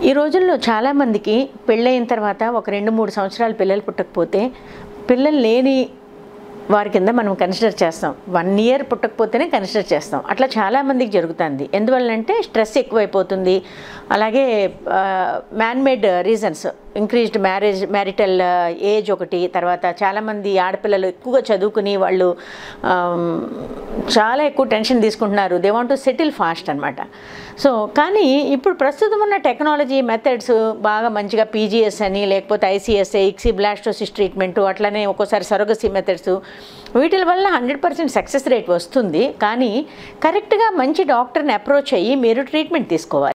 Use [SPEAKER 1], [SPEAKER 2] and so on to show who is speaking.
[SPEAKER 1] ఈ రోజుల్లో చాలామందికి పెళ్ళయిన తర్వాత ఒక రెండు మూడు సంవత్సరాలు పిల్లలు పుట్టకపోతే పిల్లలు లేని వారి కింద మనం కన్సిడర్ చేస్తాం వన్ ఇయర్ పుట్టకపోతేనే కన్సిడర్ చేస్తాం అట్లా చాలామందికి జరుగుతుంది ఎందువల్లంటే స్ట్రెస్ ఎక్కువైపోతుంది అలాగే man made reasons increased marriage marital age ఒకటి తర్వాత చాలామంది ఆడపిల్లలు ఎక్కువగా చదువుకుని వాళ్ళు ఆమ్, చాలా ఎక్కువ టెన్షన్ తీసుకుంటున్నారు they want to settle fast అనమాట సో కానీ ఇప్పుడు ప్రస్తుతం ఉన్న టెక్నాలజీ మెథడ్స్ బాగా మంచిగా పీజీఎస్ అని లేకపోతే ఐసీఎస్ఏ ఇక్సీ బ్లాస్టోసిస్ ట్రీట్మెంట్ అట్లనే ఒక్కోసారి సరోగసీ మెథడ్స్ వీటి వల్ల హండ్రెడ్ పర్సెంట్ సక్సెస్ రేట్ వస్తుంది కానీ కరెక్ట్గా మంచి డాక్టర్ని అప్రోచ్ అయ్యి మీరు ట్రీట్మెంట్ తీసుకోవాలి